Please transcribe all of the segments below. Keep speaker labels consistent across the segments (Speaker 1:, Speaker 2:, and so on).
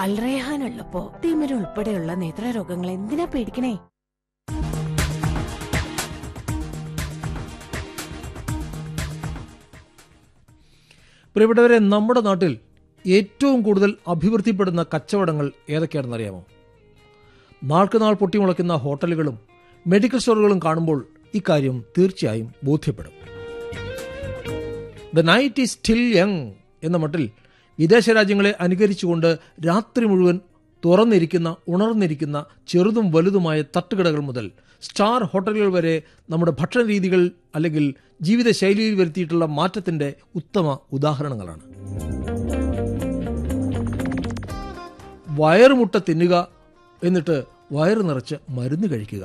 Speaker 1: അൽറേഹാൻ ഉള്ളപ്പോ തിമിര ഉൾപ്പെടെയുള്ള നേത്രരോഗങ്ങൾ എന്തിനാ പേടിക്കണേ
Speaker 2: പ്രിയപ്പെട്ടവരെ നമ്മുടെ നാട്ടിൽ ഏറ്റവും കൂടുതൽ അഭിവൃദ്ധിപ്പെടുന്ന കച്ചവടങ്ങൾ ഏതൊക്കെയാണെന്ന് അറിയാമോ നാൾക്ക് നാൾ പൊട്ടിമുളയ്ക്കുന്ന ഹോട്ടലുകളും മെഡിക്കൽ സ്റ്റോറുകളും കാണുമ്പോൾ ഇക്കാര്യം തീർച്ചയായും ബോധ്യപ്പെടും the night is still young എന്ന മട്ടിൽ വിദേശ രാജ്യങ്ങളെ അനുകരിച്ചുകൊണ്ട് രാത്രി മുഴുവൻ തുറന്നിരിക്കുന്ന ഉണർന്നിരിക്കുന്ന ചെറുതും വലുതുമായ തട്ടുകടകൾ മുതൽ സ്റ്റാർ ഹോട്ടലുകൾ വരെ നമ്മുടെ ഭക്ഷണ രീതികൾ അല്ലെങ്കിൽ ജീവിതശൈലിയിൽ വരുത്തിയിട്ടുള്ള മാറ്റത്തിന്റെ ഉത്തമ ഉദാഹരണങ്ങളാണ് വയറുമുട്ട തിന്നുക എന്നിട്ട് വയറ് നിറച്ച് മരുന്ന് കഴിക്കുക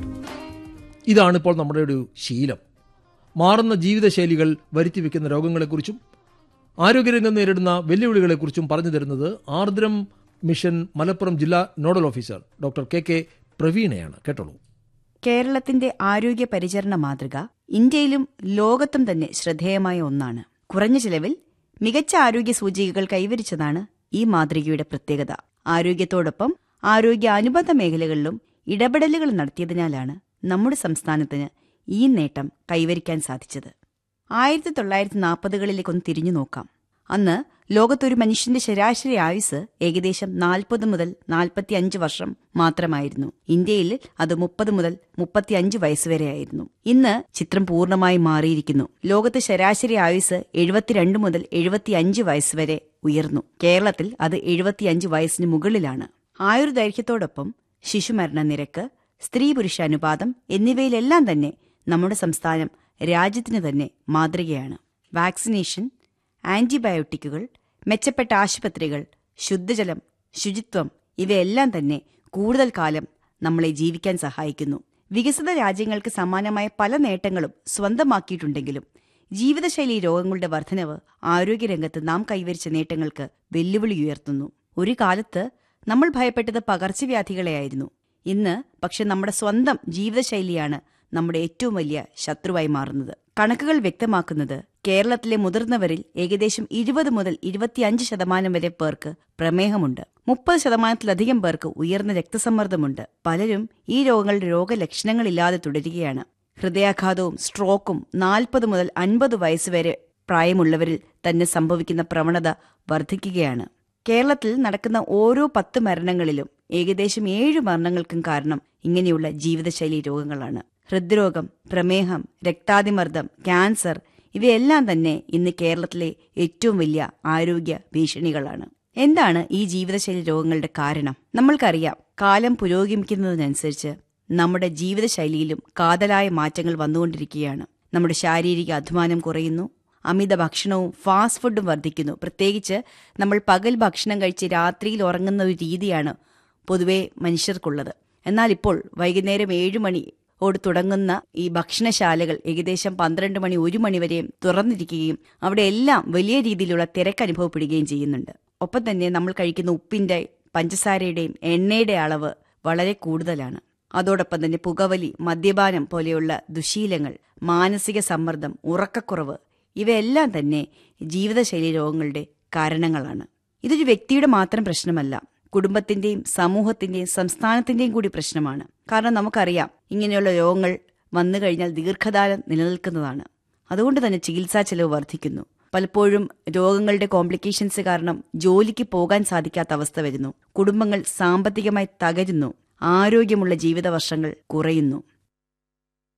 Speaker 2: ഇതാണിപ്പോൾ നമ്മുടെ ഒരു ശീലം മാറുന്ന ജീവിതശൈലികൾ വരുത്തി വെക്കുന്ന രോഗങ്ങളെക്കുറിച്ചും ആരോഗ്യരംഗം നേരിടുന്ന വെല്ലുവിളികളെക്കുറിച്ചും പറഞ്ഞു തരുന്നത് ആർദ്രം മിഷൻ മലപ്പുറം ജില്ലാ nodal officer doctor K K പ്രവീണയാണ് കേട്ടോളൂ
Speaker 3: കേരളത്തിന്റെ ആരോഗ്യ പരിചരണ മാതൃക ഇന്ത്യയിലും ലോകത്തും തന്നെ ശ്രദ്ധേയമായ ഒന്നാണ് കുറഞ്ഞ ചിലവിൽ മികച്ച ആരോഗ്യ സൂചികകൾ കൈവരിച്ചതാണ് ഈ മാതൃകയുടെ പ്രത്യേകത ആരോഗ്യത്തോടൊപ്പം ആരോഗ്യ അനുബന്ധ മേഖലകളിലും ഇടപെടലുകൾ നടത്തിയതിനാലാണ് നമ്മുടെ സംസ്ഥാനത്തിന് ഈ നേട്ടം കൈവരിക്കാൻ സാധിച്ചത് ആയിരത്തി തൊള്ളായിരത്തി നാൽപ്പതുകളിലേക്കൊന്ന് തിരിഞ്ഞു നോക്കാം അന്ന് ലോകത്തൊരു മനുഷ്യന്റെ ശരാശരി ആയുസ് ഏകദേശം നാൽപ്പത് മുതൽ നാൽപ്പത്തിയഞ്ച് വർഷം മാത്രമായിരുന്നു ഇന്ത്യയിൽ അത് മുപ്പത് മുതൽ മുപ്പത്തിയഞ്ച് വയസ്സുവരെയായിരുന്നു ഇന്ന് ചിത്രം പൂർണ്ണമായി മാറിയിരിക്കുന്നു ലോകത്ത് ശരാശരി ആയുസ് എഴുപത്തിരണ്ട് മുതൽ എഴുപത്തിയഞ്ച് വയസ്സുവരെ ഉയർന്നു കേരളത്തിൽ അത് എഴുപത്തിയഞ്ച് വയസ്സിന് മുകളിലാണ് ആയുർദൈർഘ്യത്തോടൊപ്പം ശിശുമരണ നിരക്ക് സ്ത്രീ പുരുഷ അനുപാതം എന്നിവയിലെല്ലാം തന്നെ നമ്മുടെ സംസ്ഥാനം രാജ്യത്തിന് തന്നെ മാതൃകയാണ് വാക്സിനേഷൻ ആന്റിബയോട്ടിക്കുകൾ മെച്ചപ്പെട്ട ആശുപത്രികൾ ശുദ്ധജലം ശുചിത്വം ഇവയെല്ലാം തന്നെ കൂടുതൽ കാലം നമ്മളെ ജീവിക്കാൻ സഹായിക്കുന്നു വികസിത രാജ്യങ്ങൾക്ക് സമാനമായ പല നേട്ടങ്ങളും സ്വന്തമാക്കിയിട്ടുണ്ടെങ്കിലും ജീവിതശൈലി രോഗങ്ങളുടെ വർധനവ് ആരോഗ്യരംഗത്ത് നാം കൈവരിച്ച നേട്ടങ്ങൾക്ക് വെല്ലുവിളി ഉയർത്തുന്നു ഒരു കാലത്ത് നമ്മൾ ഭയപ്പെട്ടത് പകർച്ചവ്യാധികളെയായിരുന്നു ഇന്ന് പക്ഷെ നമ്മുടെ സ്വന്തം ജീവിതശൈലിയാണ് നമ്മുടെ ഏറ്റവും വലിയ ശത്രുവായി മാറുന്നത് കണക്കുകൾ വ്യക്തമാക്കുന്നത് കേരളത്തിലെ മുതിർന്നവരിൽ ഏകദേശം ഇരുപത് മുതൽ ഇരുപത്തിയഞ്ച് ശതമാനം വരെ പേർക്ക് പ്രമേഹമുണ്ട് മുപ്പത് ശതമാനത്തിലധികം പേർക്ക് ഉയർന്ന രക്തസമ്മർദ്ദമുണ്ട് പലരും ഈ രോഗങ്ങളുടെ രോഗലക്ഷണങ്ങളില്ലാതെ തുടരുകയാണ് ഹൃദയാഘാതവും സ്ട്രോക്കും നാൽപ്പത് മുതൽ അൻപത് വയസ്സുവരെ പ്രായമുള്ളവരിൽ തന്നെ സംഭവിക്കുന്ന പ്രവണത വർദ്ധിക്കുകയാണ് കേരളത്തിൽ നടക്കുന്ന ഓരോ പത്ത് മരണങ്ങളിലും ഏകദേശം ഏഴ് മരണങ്ങൾക്കും കാരണം ഇങ്ങനെയുള്ള ജീവിതശൈലി രോഗങ്ങളാണ് ഹൃദ്രോഗം പ്രമേഹം രക്താതിമർദ്ദം ക്യാൻസർ ഇവയെല്ലാം തന്നെ ഇന്ന് കേരളത്തിലെ ഏറ്റവും വലിയ ആരോഗ്യ ഭീഷണികളാണ് എന്താണ് ഈ ജീവിതശൈലി രോഗങ്ങളുടെ കാരണം നമ്മൾക്കറിയാം കാലം പുരോഗമിക്കുന്നതിനനുസരിച്ച് നമ്മുടെ ജീവിതശൈലിയിലും കാതലായ മാറ്റങ്ങൾ വന്നുകൊണ്ടിരിക്കുകയാണ് നമ്മുടെ ശാരീരിക അധ്വാനം കുറയുന്നു അമിത ഭക്ഷണവും ഫാസ്റ്റ് ഫുഡും വർദ്ധിക്കുന്നു പ്രത്യേകിച്ച് നമ്മൾ പകൽ ഭക്ഷണം കഴിച്ച് രാത്രിയിൽ ഉറങ്ങുന്ന ഒരു രീതിയാണ് പൊതുവെ മനുഷ്യർക്കുള്ളത് എന്നാൽ ഇപ്പോൾ വൈകുന്നേരം ഏഴ് മണി ഓട് തുടങ്ങുന്ന ഈ ഭക്ഷണശാലകൾ ഏകദേശം പന്ത്രണ്ട് മണി ഒരു മണി വരെയും തുറന്നിരിക്കുകയും അവിടെ എല്ലാം വലിയ രീതിയിലുള്ള തിരക്ക് അനുഭവപ്പെടുകയും ചെയ്യുന്നുണ്ട് ഒപ്പം തന്നെ നമ്മൾ കഴിക്കുന്ന ഉപ്പിന്റെ പഞ്ചസാരയുടെയും എണ്ണയുടെ അളവ് വളരെ കൂടുതലാണ് അതോടൊപ്പം തന്നെ പുകവലി മദ്യപാനം പോലെയുള്ള ദുശീലങ്ങൾ മാനസിക സമ്മർദ്ദം ഉറക്കക്കുറവ് ഇവയെല്ലാം തന്നെ ജീവിതശൈലി രോഗങ്ങളുടെ കാരണങ്ങളാണ് ഇതൊരു വ്യക്തിയുടെ മാത്രം പ്രശ്നമല്ല കുടുംബത്തിന്റെയും സമൂഹത്തിന്റെയും സംസ്ഥാനത്തിന്റെയും കൂടി പ്രശ്നമാണ് കാരണം നമുക്കറിയാം ഇങ്ങനെയുള്ള രോഗങ്ങൾ വന്നു കഴിഞ്ഞാൽ ദീർഘകാലം നിലനിൽക്കുന്നതാണ് അതുകൊണ്ട് തന്നെ ചികിത്സാ ചെലവ് വർദ്ധിക്കുന്നു പലപ്പോഴും രോഗങ്ങളുടെ കോംപ്ലിക്കേഷൻസ് കാരണം ജോലിക്ക് പോകാൻ സാധിക്കാത്ത അവസ്ഥ വരുന്നു കുടുംബങ്ങൾ സാമ്പത്തികമായി തകരുന്നു ആരോഗ്യമുള്ള ജീവിത വർഷങ്ങൾ കുറയുന്നു